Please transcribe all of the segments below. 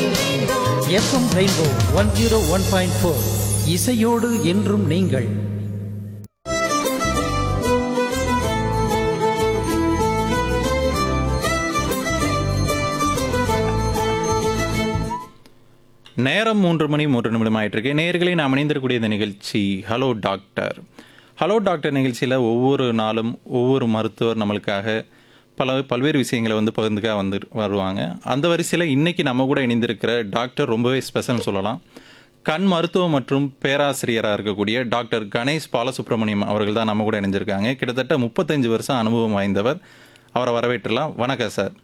FM rainbow one zero one point four இசையோடு என்றும் நீங்கள் நேரம் மூன்று மணி மூன்று நிமிடம் ஆயிட்டு இருக்கு நேர்களை நாம் இணைந்திருக்கக்கூடிய இந்த நிகழ்ச்சி ஹலோ டாக்டர் ஹலோ டாக்டர் நிகழ்ச்சியில் ஒவ்வொரு நாளும் ஒவ்வொரு மருத்துவர் நம்மளுக்காக பல பல்வேறு விஷயங்களை வந்து பகிர்ந்துக்காக வந்து வருவாங்க அந்த வரிசையில் இன்னைக்கு நம்ம கூட இணைந்திருக்கிற டாக்டர் ரொம்பவே ஸ்பெஷல்னு சொல்லலாம் கண் மருத்துவம் மற்றும் பேராசிரியராக இருக்கக்கூடிய டாக்டர் கணேஷ் பாலசுப்ரமணியம் அவர்கள் தான் நம்ம கூட இணைஞ்சிருக்காங்க கிட்டத்தட்ட முப்பத்தஞ்சு வருஷம் அனுபவம் வாய்ந்தவர் அவரை வரவேற்றலாம் வணக்கம் சார்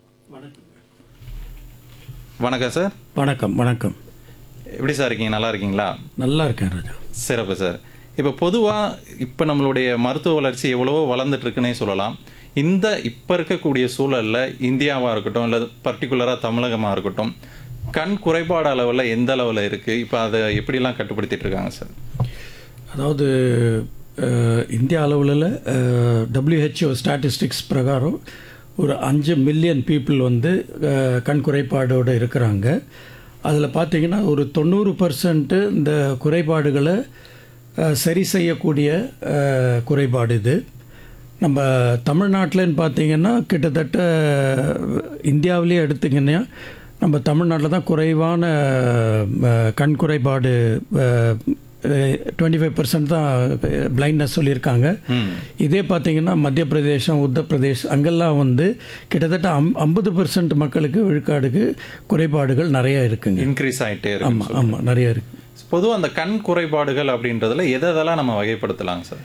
வணக்கம் சார் வணக்கம் வணக்கம் எப்படி சார் இருக்கீங்க நல்லா இருக்கீங்களா நல்லா இருக்கேன் ராஜா சிறப்பு சார் இப்போ பொதுவாக இப்போ நம்மளுடைய மருத்துவ வளர்ச்சி எவ்வளவோ வளர்ந்துட்டு இருக்குன்னே சொல்லலாம் இந்த இப்போ இருக்கக்கூடிய சூழலில் இந்தியாவாக இருக்கட்டும் இல்லை பர்டிகுலராக தமிழகமாக இருக்கட்டும் கண் குறைபாடு அளவில் எந்த அளவில் இருக்குது இப்போ அதை எப்படிலாம் கட்டுப்படுத்திட்டு இருக்காங்க சார் அதாவது அஹ், இந்திய அளவில் டபிள்யூஹெச்ஓ ஸ்டாட்டிஸ்டிக்ஸ் பிரகாரம் ஒரு அஞ்சு மில்லியன் பீப்புள் வந்து அஹ், கண் குறைபாடோடு இருக்கிறாங்க அதில் பார்த்தீங்கன்னா ஒரு தொண்ணூறு பர்சன்ட்டு இந்த குறைபாடுகளை அஹ், சரி செய்யக்கூடிய அஹ், குறைபாடு இது நம்ம தமிழ்நாட்டிலன்னு பார்த்தீங்கன்னா கிட்டத்தட்ட இந்தியாவிலேயே எடுத்திங்கன்னா நம்ம தமிழ்நாட்டில் தான் குறைவான அஹ், கண் குறைபாடு டுவெண்ட்டி ஃபைவ் பர்சன்ட் தான் பிளைண்ட்னஸ் சொல்லியிருக்காங்க இதே பார்த்தீங்கன்னா மத்திய பிரதேசம் உத்தரப்பிரதேஷ் அங்கெல்லாம் வந்து கிட்டத்தட்ட அம் ஐம்பது பர்சன்ட் மக்களுக்கு விழுக்காடுக்கு குறைபாடுகள் நிறைய இருக்குங்க இன்க்ரீஸ் ஆகிட்டே இருக்கு ஆமாம் ஆமாம் நிறைய இருக்குது பொதுவாக அந்த கண் குறைபாடுகள் அப்படின்றதுல எதை எதெல்லாம் நம்ம வகைப்படுத்தலாங்க சார்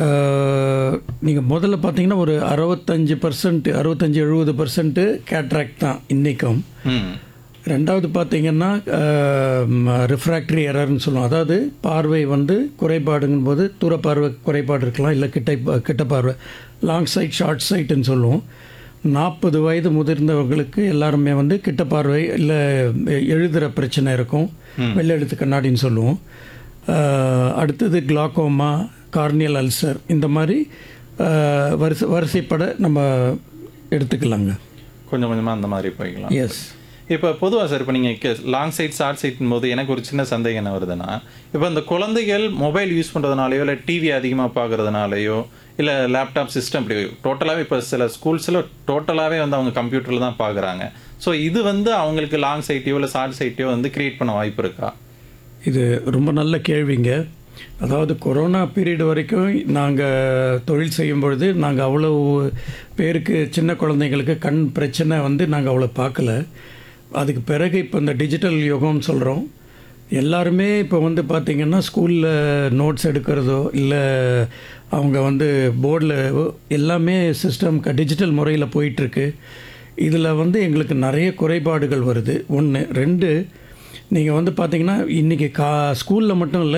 நீங்கள் முதல்ல பார்த்தீங்கன்னா ஒரு அறுபத்தஞ்சு பர்சன்ட் அறுபத்தஞ்சு எழுபது பர்சன்ட்டு கேட்ராக்ட் தான் இன்றைக்கும் ம் ரெண்டாவது பார்த்தீங்கன்னா ரிஃப்ராக்டரி எரர்னு சொல்லுவோம் அதாவது பார்வை வந்து குறைபாடுங்கும் போது தூர பார்வை குறைபாடு இருக்கலாம் இல்லை கிட்ட கிட்ட பார்வை லாங் சைட் ஷார்ட் சைட்டுன்னு சொல்லுவோம் நாற்பது வயது முதிர்ந்தவர்களுக்கு எல்லாருமே வந்து கிட்ட பார்வை இல்லை எழுதுகிற பிரச்சனை இருக்கும் வெள்ளை எழுத்து கண்ணாடின்னு சொல்லுவோம் அஹ், அடுத்தது கிளாக்கோமா கார்னியல் அல்சர் இந்த மாதிரி அஹ், வரிசை வரிசைப்பட நம்ம எடுத்துக்கலாங்க கொஞ்சம் கொஞ்சமாக அந்த மாதிரி போய்க்கலாம் எஸ் இப்போ பொதுவாக சார் இப்போ நீங்கள் லாங் சைட் ஷார்ட் சைட்டும் போது எனக்கு ஒரு சின்ன சந்தேகம் என்ன வருதுன்னா இப்போ இந்த குழந்தைகள் மொபைல் யூஸ் பண்ணுறதுனாலையோ இல்லை டிவி அதிகமாக பார்க்கறதுனாலையோ இல்லை லேப்டாப் சிஸ்டம் இப்படி டோட்டலாகவே இப்போ சில ஸ்கூல்ஸில் டோட்டலாகவே வந்து அவங்க கம்ப்யூட்டரில் தான் பார்க்குறாங்க ஸோ இது வந்து அவங்களுக்கு லாங் சைட்டையோ இல்லை ஷார்ட் சைட்டையோ வந்து கிரியேட் பண்ண வாய்ப்பு இருக்கா இது ரொம்ப நல்ல கேள்விங்க அதாவது கொரோனா பீரியட் வரைக்கும் நாங்கள் தொழில் செய்யும் பொழுது நாங்கள் அவ்வளோ பேருக்கு சின்ன குழந்தைங்களுக்கு கண் பிரச்சனை வந்து நாங்கள் அவ்வளோ பார்க்கல அதுக்கு பிறகு இப்போ இந்த டிஜிட்டல் யுகம்னு சொல்கிறோம் எல்லாருமே இப்போ வந்து பார்த்திங்கன்னா ஸ்கூலில் நோட்ஸ் எடுக்கிறதோ இல்லை அவங்க வந்து போர்டில் எல்லாமே சிஸ்டம் டிஜிட்டல் முறையில் போயிட்டுருக்கு இதில் வந்து எங்களுக்கு நிறைய குறைபாடுகள் வருது ஒன்று ரெண்டு நீங்கள் வந்து பார்த்தீங்கன்னா இன்றைக்கி கா ஸ்கூலில் மட்டும் இல்லை